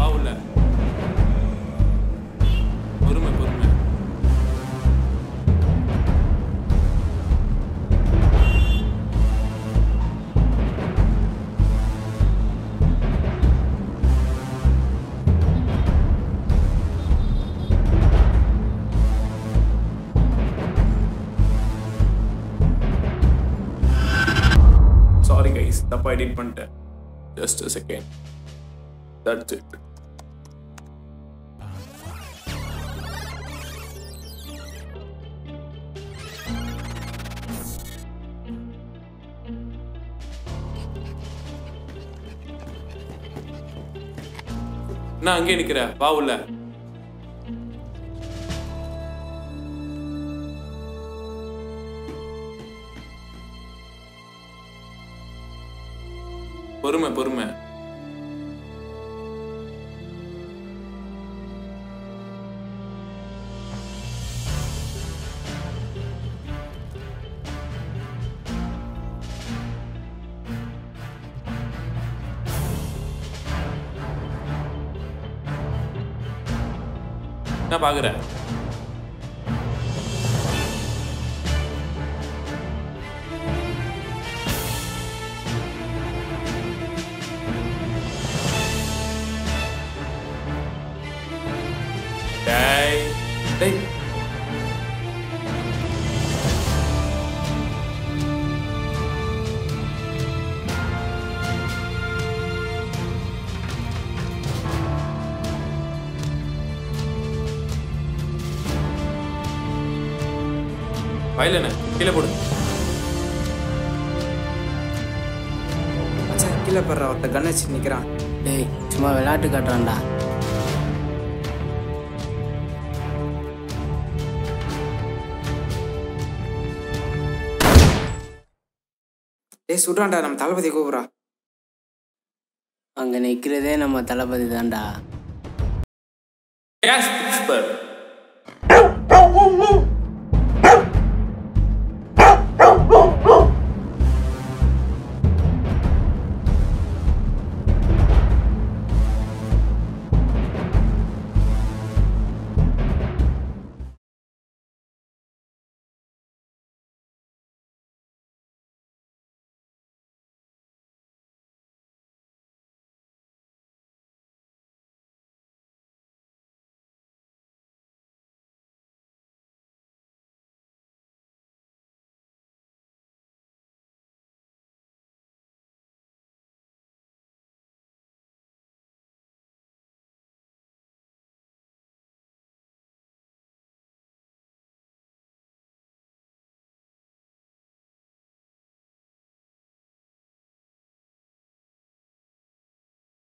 வா உள்ள பொறுமை பொறுமை சாரி கைஸ் தப்பா எடிட் பண்ணிட்டேன் ஜஸ்ட் செகண்ட் தட்ஸ் இட் நான் அங்கே நிக்கிற வா உள்ள பொறுமை பொறுமை என்ன பாக்குற டேய் டேய் வயலன கீழே போடு மச்சான் கீழே படுற ஒருத்த கன் வச்சு நிற்கிறான் டேய் சும்மா விளையாட்டு காட்டுறான்டா டேய் சுடுறான்டா நம்ம தளபதி கூப்பிட்றா அங்க நிக்கிறதே நம்ம தளபதி தான்டா கேஸ்